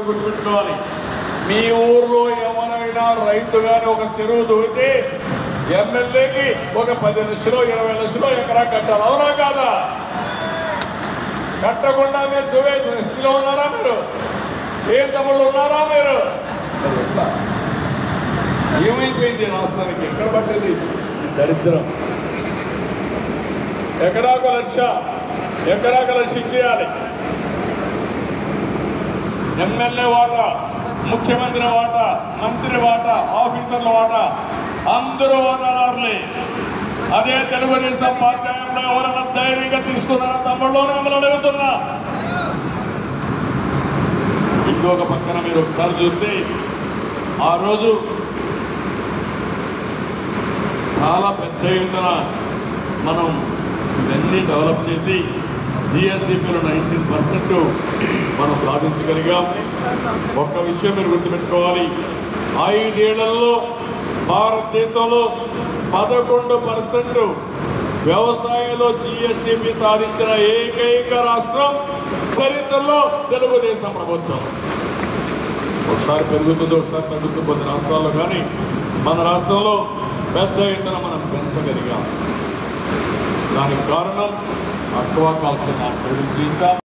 మీరు గుర్తుపెట్టుకోవాలి మీ ఊర్లో ఎవరైనా రైతు గాని ఒక చెరువు దూరితే ఎమ్మెల్యేకి ఒక పది లక్షలు ఇరవై లక్షలు ఎకరా కట్టాలి అవునా కాదా కట్టకుండా మీరు దువే స్థితిలో ఉన్నారా మీరు ఏం తమ్ముళ్ళు ఉన్నారా మీరు మరి ఎట్లా? ఏమైపోయింది రాష్ట్రానికి ఎక్కడ పట్టింది ఈ దరిద్రం ఎకరాకు లక్ష ఎకరాకు లక్ష ఇచ్చేయాలి ఎమ్మెల్యే వాటా ముఖ్యమంత్రి వాటా మంత్రి వాటా ఆఫీసర్ల వాటా అందరూ వాటాదారులే అదే తెలుగుదేశం పార్టీ హయాంలో ఎవరైనా ధైర్యంగా తీసుకున్నారా తమ్ముళ్ళు మిమ్మల్ని అడుగుతున్నా ఇంకొక పక్కన మీరు ఒకసారి చూస్తే ఆ రోజు చాలా పెద్ద ఎత్తున మనం ఇవన్నీ డెవలప్ చేసి జిఎస్డిపిలో నైన్టీన్ పర్సెంట్ మనం సాధించగలిగాం ఒక్క విషయం మీరు గుర్తుపెట్టుకోవాలి ఐదేళ్లలో భారతదేశంలో పదకొండు పర్సెంట్ వ్యవసాయంలో జిఎస్టిపి సాధించిన ఏకైక రాష్ట్రం చరిత్రలో తెలుగుదేశం ప్రభుత్వం ఒకసారి పెరుగుతుంది ఒకసారి తగ్గుతుంది కొన్ని రాష్ట్రాల్లో కానీ మన రాష్ట్రంలో పెద్ద ఎత్తున మనం పెంచగలిగాం దానికి కారణం అక్వా కల్చర్ యాక్టివిటీస్